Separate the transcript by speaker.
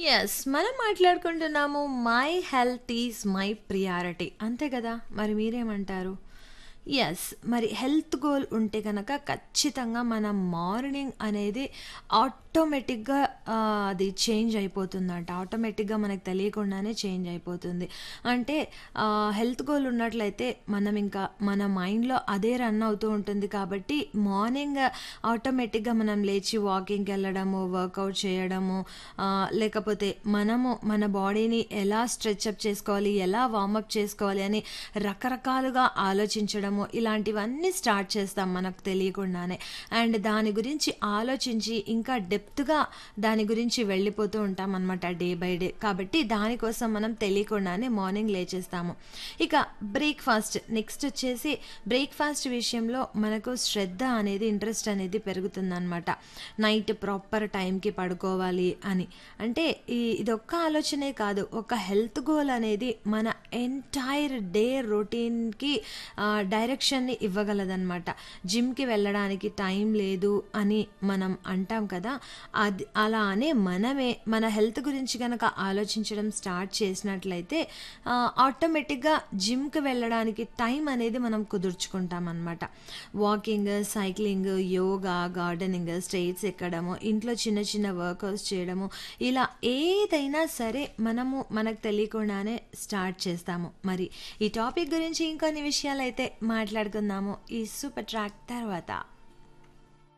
Speaker 1: Yes. మనం మాట్లాడుకుంటున్నాము my health is my priority. అంతే కదా! మరి మీరేమంటారు? యెస్. మరి హెల్త్ గోల్ ఉంటే గనక ఖచ్చితంగా మన మార్నింగ్ అనేది ఆటోమేటిక్‌గా ఆహ్, అది చేంజ్ అయిపోతుందంట. ఆటోమేటిక్‌గా మనకు తెలియకుండానే చేంజ్ అయిపోతుంది. అంటే ఆహ్, హెల్త్ గోల్ ఉన్నట్లయితే మనం ఇంకా మన మైండ్‌లో అదే రన్ అవుతూ ఉంటుంది కాబట్టి మార్నింగ్ ఆటోమేటిక్‌గా మనం లేచి వాకింగ్‌కెళ్ళడము, వర్కౌట్ చేయడము ఆహ్, లేకపోతే మనము మన బాడీని ఎలా స్ట్రెచప్ చేసుకోవాలి, ఎలా వార్మప్ చేసుకోవాలి అని రకరకాలుగా ఆలోచించడము ఇలాంటివన్నీ స్టార్ట్ చేస్తాం మనకు తెలియకుండానే. అండ్ దాని గురించి ఆలోచించి ఇంకా డెప్త్‌గా దాని గురించి వెళ్ళిపోతూ ఉంటామనమాట డే బై డే. కాబట్టి దానికోసం మనం తెలియకుండానే మార్నింగ్ లేచేస్తాము. ఇక బ్రేక్‌ఫాస్ట్ నెక్స్ట్ వచ్చేసి బ్రేక్‌ఫాస్ట్ విషయంలో మనకు శ్రద్ధ అనేది, ఇంట్రెస్ట్ అనేది పెరుగుతుందనమాట. నైట్ ప్రాపర్ టైంకి పడుకోవాలి అని. అంటే ఈ ఇదొక్క ఆలోచనే కాదు. ఒక హెల్త్ గోల్ అనేది మన ఎంటైర్ డే రొటీన్‌కి ఆహ్, డైరెక్షన్‌ని ఇవ్వగలదనమాట. జిమ్‌కి వెళ్ళడానికి టైం లేదు అని మనం అంటాం కదా! అది అలా అనే మనమే మన హెల్త్ గురించి గనక ఆలోచించడం స్టార్ట్ చేసినట్లయితే ఆహ్, ఆటోమేటిక్‌గా జిమ్‌కి వెళ్ళడానికి టైం అనేది మనం కుదుర్చుకుంటామనమాట. Walking, cycling, yoga, gardening, stairs ఎక్కడము, ఇంట్లో చిన్న చిన్న వర్కౌట్స్ చేయడము ఇలా ఏదైనా సరే మనము మనకు తెలియకుండానే స్టార్ట్ చేస్తాము. మరి ఈ టాపిక్ గురించి ఇంకొన్ని విషయాలైతే మాట్లాడుకుందాము ఈ సూపర్ ట్రాక్ తర్వాత.